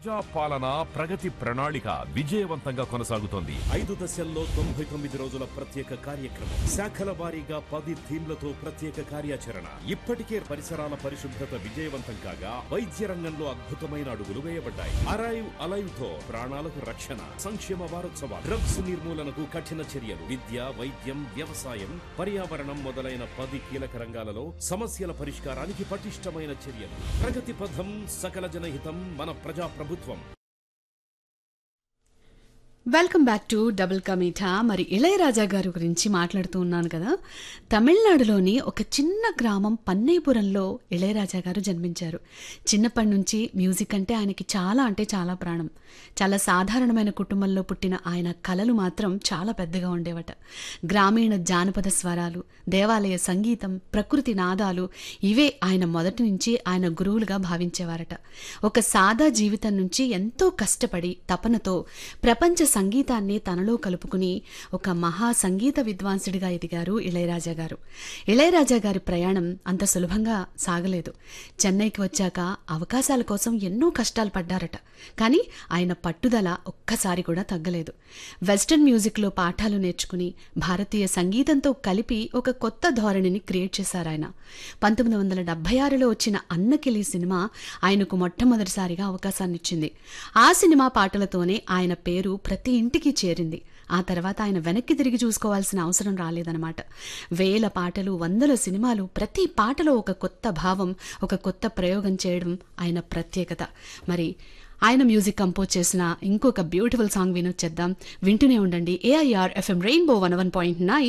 ప్రజా పాలన ప్రగతి ప్రణాళిక విజయవంతంగా కొనసాగుతోంది ఐదు దశల్లో తొంభై తొమ్మిది రోజుల ప్రత్యేక కార్యక్రమం శాఖల వారీగా పది థీమ్లతో ప్రత్యేక కార్యాచరణ ఇప్పటికే పరిసరాల పరిశుభ్రత విజయవంతం కాగా వైద్య రంగంలో అద్భుతమైన అడుగులు వేయబడ్డాయి అరైవ్ అలైవ్ తో ప్రాణాలకు రక్షణ సంక్షేమ వారోత్సవాలు డ్రగ్స్ నిర్మూలనకు కఠిన చర్యలు విద్య వైద్యం వ్యవసాయం పర్యావరణం మొదలైన పది కీలక రంగాలలో సమస్యల పరిష్కారానికి పటిష్టమైన చర్యలు ప్రగతి పథం సకల జనహితం మన ప్రజా ప్రభుత్వం వెల్కమ్ బ్యాక్ టు డబుల్ కమీఠా మరి ఇళయరాజా గారి గురించి మాట్లాడుతూ ఉన్నాను కదా తమిళనాడులోని ఒక చిన్న గ్రామం పన్నైపురంలో ఇళయరాజా గారు జన్మించారు చిన్నప్పటి నుంచి మ్యూజిక్ అంటే ఆయనకి చాలా అంటే చాలా ప్రాణం చాలా సాధారణమైన కుటుంబంలో పుట్టిన ఆయన కళలు మాత్రం చాలా పెద్దగా ఉండేవట గ్రామీణ జానపద స్వరాలు దేవాలయ సంగీతం ప్రకృతి నాదాలు ఇవే ఆయన మొదటి నుంచి ఆయన గురువులుగా భావించేవారట ఒక సాదా జీవితం నుంచి ఎంతో కష్టపడి తపనతో ప్రపంచ సంగీతాన్ని తనలో కలుపుకుని ఒక మహా సంగీత విద్వాంసుడిగా ఎదిగారు ఇళయరాజా గారు ఇళయరాజా గారి ప్రయాణం అంత సులభంగా సాగలేదు చెన్నైకి వచ్చాక అవకాశాల కోసం ఎన్నో కష్టాలు పడ్డారట కానీ ఆయన పట్టుదల ఒక్కసారి కూడా తగ్గలేదు వెస్టర్న్ మ్యూజిక్లో పాఠాలు నేర్చుకుని భారతీయ సంగీతంతో కలిపి ఒక కొత్త ధోరణిని క్రియేట్ చేశారు ఆయన పంతొమ్మిది వందల డెబ్బై ఆరులో వచ్చిన అన్నకిలి సినిమా ఆయనకు మొట్టమొదటిసారిగా అవకాశాన్నిచ్చింది ఆ సినిమా పాటలతోనే ఆయన పేరు ప్రతి ఇంటికి చేరింది ఆ తర్వాత ఆయన వెనక్కి తిరిగి చూసుకోవాల్సిన అవసరం రాలేదన్నమాట వేల పాటలు వందల సినిమాలు ప్రతి పాటలో ఒక కొత్త భావం ఒక కొత్త ప్రయోగం చేయడం ఆయన ప్రత్యేకత మరి ఆయన మ్యూజిక్ కంపోజ్ చేసిన ఇంకొక బ్యూటిఫుల్ సాంగ్ వినొచ్చేద్దాం వింటూనే ఉండండి A I R FM rainbow one one point nine